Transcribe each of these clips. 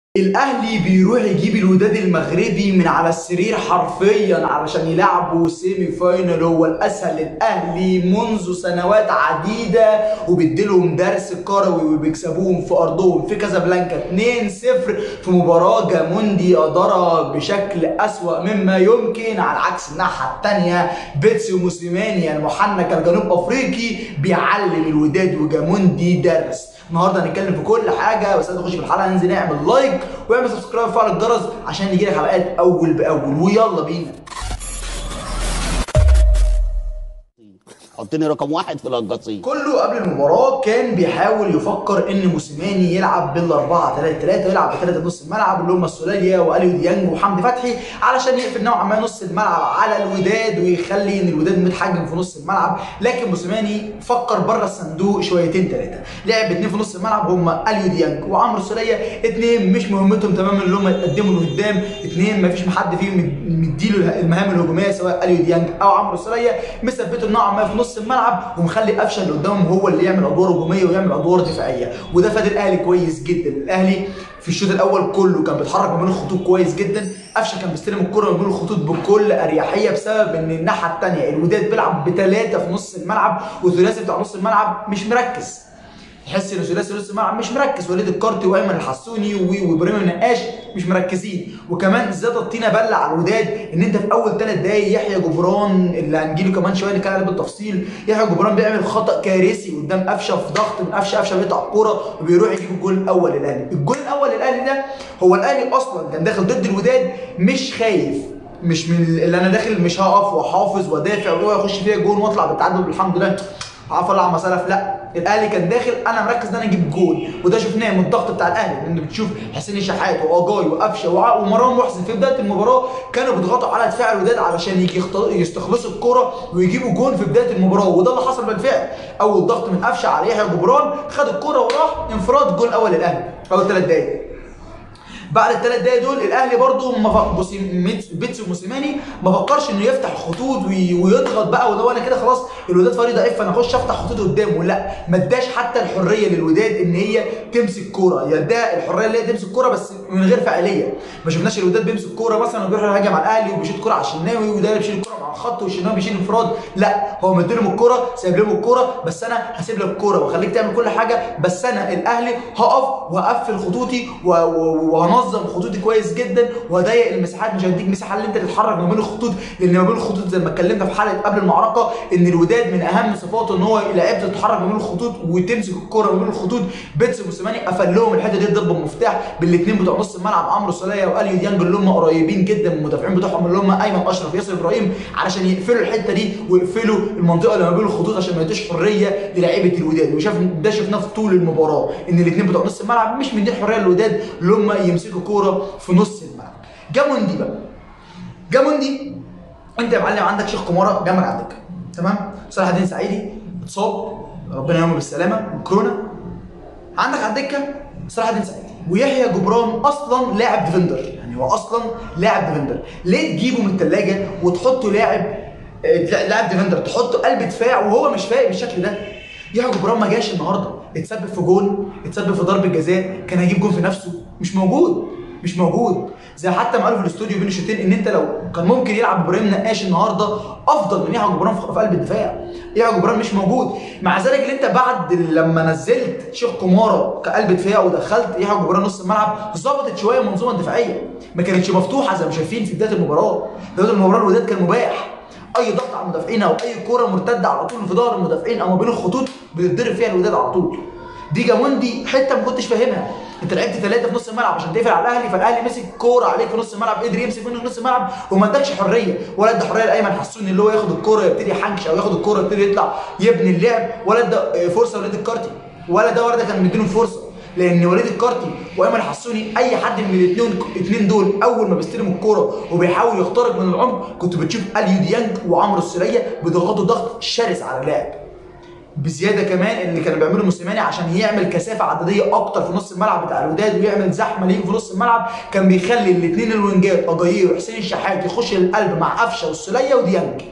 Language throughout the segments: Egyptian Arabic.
الاهلي بيروح يجيب الوداد المغربي من على السرير حرفيا علشان يلعبوا سيمي فاينل هو الاسهل للاهلي منذ سنوات عديده وبيديلهم درس كروي وبيكسبوهم في ارضهم في كازابلانكا 2-0 في مباراه جاموندي ادارها بشكل اسوا مما يمكن على عكس الناحيه الثانيه بيتسي وموسيماني المحنك الجنوب افريقي بيعلم الوداد وجاموندي درس النهارده هنتكلم في كل حاجه بس نخش في الحلقه ننزل نعمل لايك واعمل سبسكرايب وفعل الجرس عشان يجيلك حلقات اول باول ويلا بينا حطني رقم واحد في القصيم كله قبل المباراه كان بيحاول يفكر ان موسيماني يلعب بال 4 3 3 ويلعب بثلاثه نص الملعب اللي هم السوليه واليو ديانج وحمدي فتحي علشان يقفل نوعا ما نص الملعب على الوداد ويخلي ان الوداد متحجم في نص الملعب لكن موسيماني فكر بره الصندوق شويتين ثلاثه لعب اثنين في نص الملعب هم اليو ديانج وعمرو السوليه اثنين مش مهمتهم تماما اللي هم يتقدموا لقدام اثنين ما فيش حد فيهم مديله المهام الهجوميه سواء اليو ديانج او عمرو السوليه مثبتهم نوعا ما في نص الملعب ومخلي قفشه اللي قدامهم هو اللي يعمل ادوار هجوميه ويعمل ادوار دفاعيه وده فاد الاهلي كويس جدا الاهلي في الشوط الاول كله كان بيتحرك ما بين الخطوط كويس جدا قفشه كان بيستلم الكره ما بين الخطوط بكل اريحيه بسبب ان الناحيه الثانيه الوداد بيلعب بثلاثه في نص الملعب والثلاثي بتاع نص الملعب مش مركز تحس ان ثلاثي نص الملعب مش مركز وليد الكارتي وايمن الحسوني وابراهيم النقاش مش مركزين وكمان زاد الطينه بله على الوداد ان انت في اول ثلاث دقايق يحيى جبران اللي هنجيله كمان شويه نتكلم عليه بالتفصيل يحيى جبران بيعمل خطا كارثي قدام قفشه في ضغط من قفشه قفشه بيقطع الكوره وبيروح يجيب الجول الاول للاهلي الجول الاول للاهلي ده هو الاهلي اصلا كان داخل ضد الوداد مش خايف مش من اللي انا داخل مش هقف واحافظ وادافع واخش فيها جول واطلع بالتعادل بالحمد لله عارف اطلع مسالف لا الاهلي كان داخل انا مركز ان انا اجيب جول وده شفناه من الضغط بتاع الاهلي لان بتشوف حسين الشحات واجاي وقفشه ومروان محسن في بدايه المباراه كانوا بيضغطوا على دفاع الوداد علشان يجي يستخلصوا الكره ويجيبوا جول في بدايه المباراه وده اللي حصل بالفعل اول ضغط من قفشه على يحيى جبران خد الكره وراح انفراد جول اول الاهلي اول ثلاث دقايق بعد الثلاث دقايق دول الاهلي برده ما بص بيتسو موسيماني ما فكرش انه يفتح خطوط ويضغط بقى وده وانا كده خلاص الوداد فريق ضعيف فانا اخش افتح خطوط قدامه لا ما اداش حتى الحريه للوداد ان هي تمسك كوره يا اداها الحريه اللي هي تمسك كوره بس من غير فعاليه ما شفناش الوداد بيمسك كوره مثلا وبيروح يهاجم على الاهلي وبيشيل كوره على الشناوي وده بيشيل الكوره مع الخط والشناوي بيشيل انفراد لا هو مديلهم الكوره سايب لهم الكوره بس انا هسيب لك الكوره واخليك تعمل كل حاجه بس انا الاهلي هقف وهقفل خطوطي وهنظم خطوطي كويس كويس جدا وهضيق المساحات مش هديك مساحه اللي انت تتحرك ما بين الخطوط لان ما بين الخطوط زي ما اتكلمنا في حلقه قبل المعركه ان الوداد من اهم صفاته ان هو لعيبه تتحرك ما بين الخطوط وتمسك الكوره ما بين الخطوط بيتس موسيماني قفل لهم الحته دي ضربه مفتاح بالاثنين بتوع نص الملعب عمرو سوليه واليو ديانج اللي هم قريبين جدا من المدافعين بتوعهم اللي هم ايمن اشرف ياسر ابراهيم علشان يقفلوا الحته دي ويقفلوا المنطقه اللي ما بين الخطوط عشان ما يديش حريه للاعيبه الوداد وشاف ده شفناه في طول المباراه ان الاثنين بتوع نص الملعب مش مدين حريه للوداد اللي هم يمسكوا كوره في نص الملعب جاموندي بقى جاموندي انت يا معلم عندك شيخ كمارة جنبك على الدكه تمام صلاح الدين سعيدي اتصاب ربنا يومه بالسلامه من كورونا عندك على الدكه صلاح الدين سعيدي ويحيى جبران اصلا لاعب ديفندر يعني هو اصلا لاعب ديفندر ليه تجيبه من الثلاجه وتحطه لاعب لاعب ديفندر تحطه قلب دفاع وهو مش فايق بالشكل ده يحيى جبران ما جاش النهارده اتسبب في جول اتسبب في ضربه جزاء كان هيجيب جول في نفسه مش موجود مش موجود زي حتى ما قالوا في الاستوديو بين الشوطين ان انت لو كان ممكن يلعب ابراهيم نقاش النهارده افضل من يحيى جبران في قلب الدفاع يحيى جبران مش موجود مع ذلك اللي انت بعد لما نزلت شيخ كمارة كقلب دفاع ودخلت يحيى جبران نص الملعب ظبطت شويه المنظومه الدفاعيه ما كانتش مفتوحه زي ما شايفين في بدايه المباراه بدايه المباراه الوداد كان مباح اي ضغط على المدافعين او اي كوره مرتده على طول في ظهر المدافعين او ما بين الخطوط بتتضرب فيها الوداد على طول دي جاموندي حته ما كنتش فاهمها انت لعبت ثلاثه في نص الملعب عشان تقفل على الاهلي فالاهلي مسك كوره عليك في نص الملعب قدر يمسك منه في نص الملعب وما ادكش حريه ولا ادى حريه لايمن حسوني اللي هو ياخد الكوره يبتدي يحنكش او ياخد الكوره يبتدي يطلع يبني اللعب ولا ادى فرصه لوليد الكارتي ولا ده ولا ده كان مديله فرصه لان وليد الكارتي وايمن حسوني اي حد من الاثنين الاثنين دول اول ما بيستلموا الكوره وبيحاول يخترق من العمق كنت بتشوف اليو ديانج وعمرو السوليه بيضغطوا ضغط شرس على اللاعب بزياده كمان اللي كانوا بيعملوا موسيماني عشان يعمل كثافه عدديه اكتر في نص الملعب بتاع الوداد ويعمل زحمه ليهم في نص الملعب كان بيخلي الاثنين الوينجات اجاييه وحسين الشحات يخش القلب مع قفشه والسوليه وديانج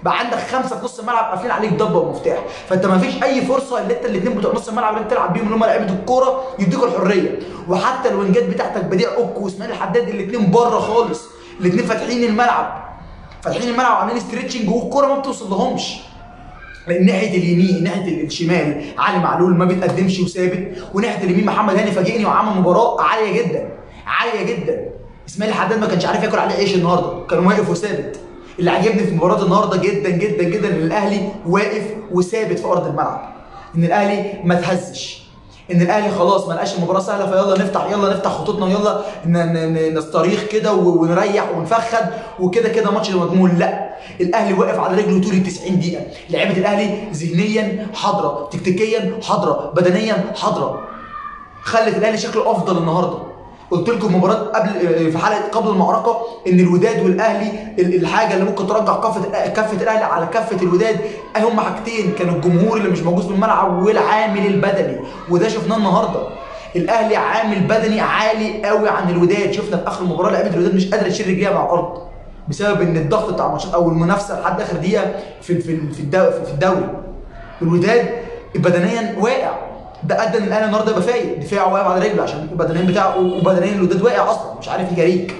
بقى عندك خمسه في نص الملعب قافلين عليك ضبه ومفتاح فانت ما فيش اي فرصه ان انت الاثنين بتوع نص الملعب اللي انت تلعب بيهم اللي هم لعيبه الكوره يديكوا الحريه وحتى الوينجات بتاعتك بديع اوكو واسماعيل الحداد الاثنين بره خالص الاثنين فاتحين الملعب فاتحين الملعب وعاملين ستريتشنج والكوره ما بتوصل لهمش ناحيه اليمين ناحيه الشمال علي معلول ما بيتقدمش وثابت وناحيه اليمين محمد هاني فاجئني وعمل مباراه عاليه جدا عاليه جدا اسماعيل الحداد ما كانش عارف ياكل عليه عيش النهارده كان واقف وثابت اللي عجبني في مباراه النهارده جدا جدا جدا ان الاهلي واقف وثابت في ارض الملعب ان الاهلي ما تهزش ان الاهلي خلاص ما لقاش المباراه سهله فيلا نفتح يلا نفتح خطوطنا ويلا نستريح كده ونريح ونفخد وكده كده ماتش مضمون لا الاهلي واقف على رجله طول ال 90 دقيقه لعيبه الاهلي ذهنيا حاضره تكتيكيا حاضره بدنيا حاضره خلت الاهلي شكله افضل النهارده قلت لكم مباراه قبل في حلقه قبل المعركه ان الوداد والاهلي الحاجه اللي ممكن ترجع كفه كفه الاهلي على كفه الوداد هم حاجتين كانوا الجمهور اللي مش موجود في الملعب والعامل البدني وده شفناه النهارده الاهلي عامل بدني عالي قوي عن الوداد شفنا في اخر المباراه لعيبه الوداد مش قادره تشيل رجليها مع الارض بسبب ان الضغط بتاع الماتشات او المنافسه لحد اخر دقيقه في في في الدوري الوداد بدنيا واقع ده ادى ان الاهلي النهارده يبقى فايق دفاعه واقف على رجله عشان البدنيين بتاعه وبدنيا الوداد واقع اصلا مش عارف يجاريك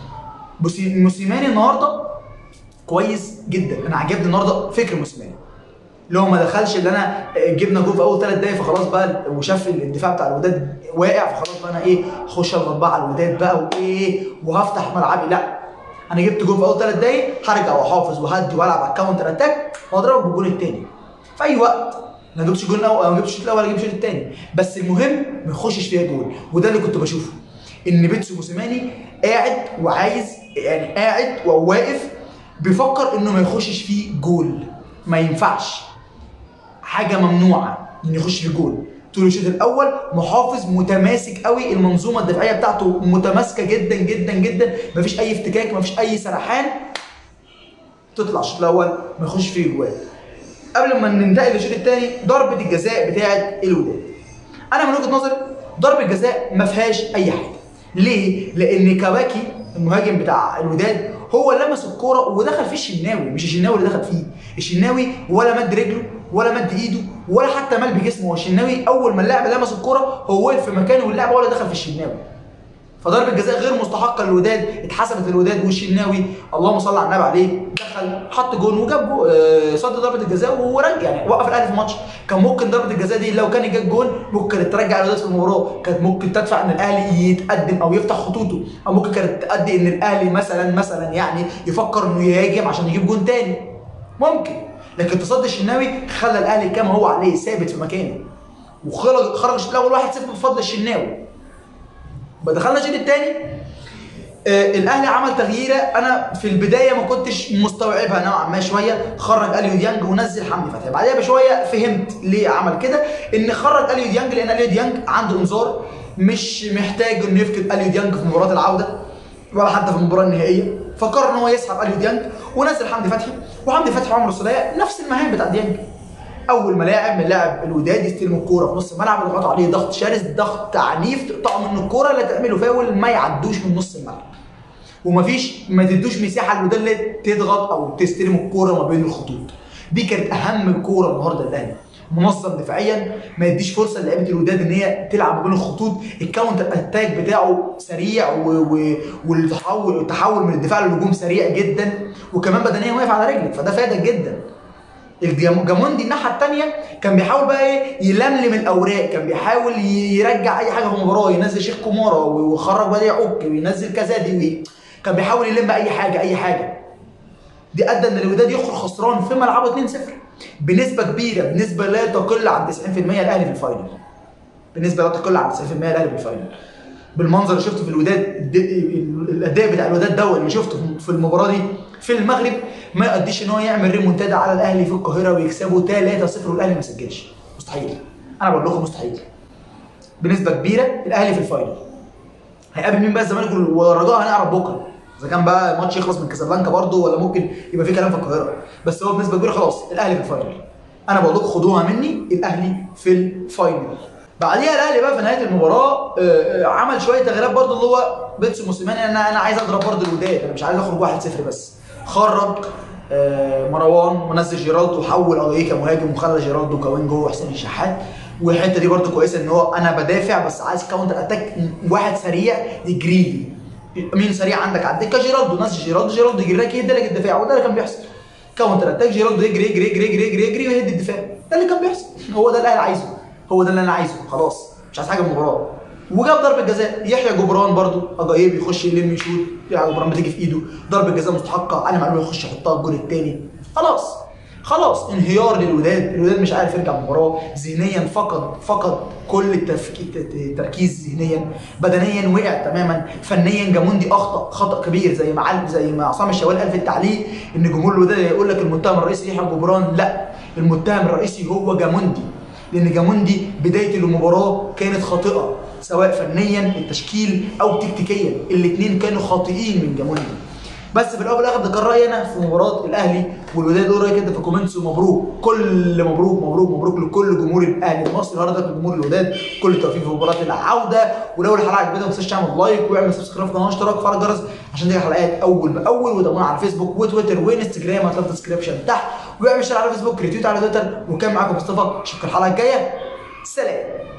بصي موسيماني النهارده كويس جدا انا عجبني النهارده فكر موسيماني اللي هو ما دخلش اللي انا جبنا جول في اول ثلاث دقايق فخلاص بقى وشاف الدفاع بتاع الوداد واقع فخلاص بقى انا ايه اخش اضغط بقى على الوداد بقى وايه وهفتح ملعبي لا انا جبت جول في اول ثلاث دقايق هرجع واحافظ وهدي والعب على الكاونتر اتاك واضربك بالجول الثاني في اي وقت ما جبتش جول الاول ما جبتش الشوط الاول ولا جبتش الشوط الثاني بس المهم ما يخشش فيها جول وده اللي كنت بشوفه ان بيتسو موسيماني قاعد وعايز يعني قاعد وواقف بيفكر انه ما يخشش فيه جول ما ينفعش حاجه ممنوعه انه يخش في جول طول الشوط الاول محافظ متماسك قوي المنظومه الدفاعيه بتاعته متماسكه جدا جدا جدا مفيش اي افتكاك مفيش اي سرحان تطلع الشوط الاول ما يخش فيه جوال قبل ما ننتقل للشوط الثاني ضربه الجزاء بتاعه الوداد انا من وجهه نظري ضربه الجزاء ما فيهاش اي حاجه ليه لان كواكي المهاجم بتاع الوداد هو لمس الكوره ودخل فيه الشناوي مش الشناوي اللي دخل فيه الشناوي ولا مد رجله ولا مد ايده ولا حتى مال بجسمه هو الشناوي اول ما اللاعب لمس الكوره هو وقف في مكانه واللاعب هو اللي دخل في الشناوي فضربه جزاء غير مستحقه للوداد اتحسبت للوداد والشناوي اللهم صل على النبي عليه دخل حط جون وجاب جو آه صد ضربه الجزاء ورجع يعني وقف الاهلي في الماتش كان ممكن ضربه الجزاء دي لو كان جاب جون ممكن كانت ترجع الوداد في المباراه كانت ممكن تدفع ان الاهلي يتقدم او يفتح خطوطه او ممكن كانت تؤدي ان الاهلي مثلا مثلا يعني يفكر انه يهاجم عشان يجيب جون تاني ممكن لكن تصدي الشناوي خلى الاهلي كما هو عليه ثابت في مكانه وخرج خرج الشوط الاول 1-0 بفضل الشناوي دخلنا الشوط الثاني آه الاهلي عمل تغييره انا في البدايه ما كنتش مستوعبها نوعا ما شويه خرج اليو ديانج ونزل حمدي فتحي بعدها بشويه فهمت ليه عمل كده ان خرج اليو ديانج لان اليو ديانج عنده انذار مش محتاج انه يفقد اليو ديانج في مباراه العوده ولا حتى في المباراه النهائيه فقرر ان هو يسحب اليو ديانج ونزل حمدي فتحي وحمدي فتحي وعمرو السوليه نفس المهام بتاع ديانج اول ما لاعب من لاعب الوداد يستلم الكوره في نص الملعب يضغطوا عليه ضغط شرس ضغط عنيف تقطعوا منه الكوره لا تعملوا فاول ما يعدوش من نص الملعب ومفيش ما تدوش مساحه للوداد اللي تضغط او تستلم الكوره ما بين الخطوط دي كانت اهم الكوره النهارده الاهلي منظم دفاعيا ما يديش فرصه لعيبه الوداد ان هي تلعب ما بين الخطوط الكاونتر اتاك بتاعه سريع و... و... والتحول التحول من الدفاع للهجوم سريع جدا وكمان بدنيا واقف على رجلك فده فادك جدا الجاموندي الناحيه الثانيه كان بيحاول بقى ايه يلملم الاوراق كان بيحاول يرجع اي حاجه في المباراه ينزل شيخ كومارا ويخرج بديع اوك وينزل كازادي كان بيحاول يلم اي حاجه اي حاجه دي ادى ان الوداد يخرج خسران في ملعبه 2-0 بنسبه كبيره بنسبه لا تقل عن 90% الاهلي في الفاينل بنسبه لا تقل عن 90% الاهلي في الفاينل بالمنظر اللي شفته في الوداد الاداء بتاع الوداد ده اللي شفته في المباراه دي في المغرب ما يقديش ان هو يعمل ريمونتادا على الاهلي في القاهره ويكسبه 3-0 والاهلي ما سجلش مستحيل انا بقول لكم مستحيل بنسبه كبيره الاهلي في الفاينل هيقابل مين بقى الزمالك والرجاء هنعرف بكره اذا كان بقى الماتش يخلص من كازابلانكا برضه ولا ممكن يبقى في كلام في القاهره بس هو بنسبه كبيره خلاص الاهلي في الفاينل انا بقول لكم خدوها مني الاهلي في الفاينل بعديها الاهلي بقى في نهايه المباراه عمل شويه تغييرات برضه اللي هو بيتسو موسيماني انا انا عايز اضرب برضه الوداد انا مش عايز اخرج 1-0 بس خرج آه، مروان ونزل جيرالدو وحول اجاييه كمهاجم وخلى جيرالدو كوينج هو حسين الشحات والحته دي برده كويسه ان هو انا بدافع بس عايز كاونتر اتاك واحد سريع يجري لي مين سريع عندك على الدكه جيرالدو نزل جيرالدو جيرالدو يجري لك يهد لك الدفاع وده اللي كان بيحصل كاونتر اتاك جيرالدو يجري يجري يجري يجري يجري يجري ويهد الدفاع ده اللي كان بيحصل هو ده اللي انا عايزه هو ده اللي انا عايزه خلاص مش عايز حاجه من المباراه وجاب ضربه جزاء يحيى جبران برضو اجايب يخش يلم يشوط يحيى جبران بتيجي في ايده ضربه جزاء مستحقه علي معلول يخش يحطها الجول الثاني خلاص خلاص انهيار للوداد الوداد مش عارف يرجع المباراه ذهنيا فقد فقد كل التفكير التركيز ذهنيا بدنيا وقع تماما فنيا جاموندي اخطا خطا كبير زي ما عل- زي ما عصام الشوالي قال في التعليق ان جمهور الوداد يقول لك المتهم الرئيسي يحيى جبران لا المتهم الرئيسي هو جاموندي لان جاموندي بدايه المباراه كانت خاطئه سواء فنيا التشكيل او تكتيكيا الاثنين كانوا خاطئين من جاموندي بس في الاول والاخر ده كان رايي انا في مباراه الاهلي والوداد قول رايك انت في الكومنتس ومبروك كل مبروك مبروك مبروك لكل جمهور الاهلي المصري النهارده لجمهور الوداد كل التوفيق في مباراه العوده ولو الحلقه عجبتك ما تنساش تعمل لايك واعمل سبسكرايب في القناه واشتراك وفعل الجرس عشان تجي حلقات اول باول وتابعونا على فيسبوك وتويتر وانستجرام هتلاقي في الديسكربشن تحت واعمل شير على فيسبوك ريتويت على تويتر وكان معاكم مصطفى اشوفكم الحلقه الجايه سلام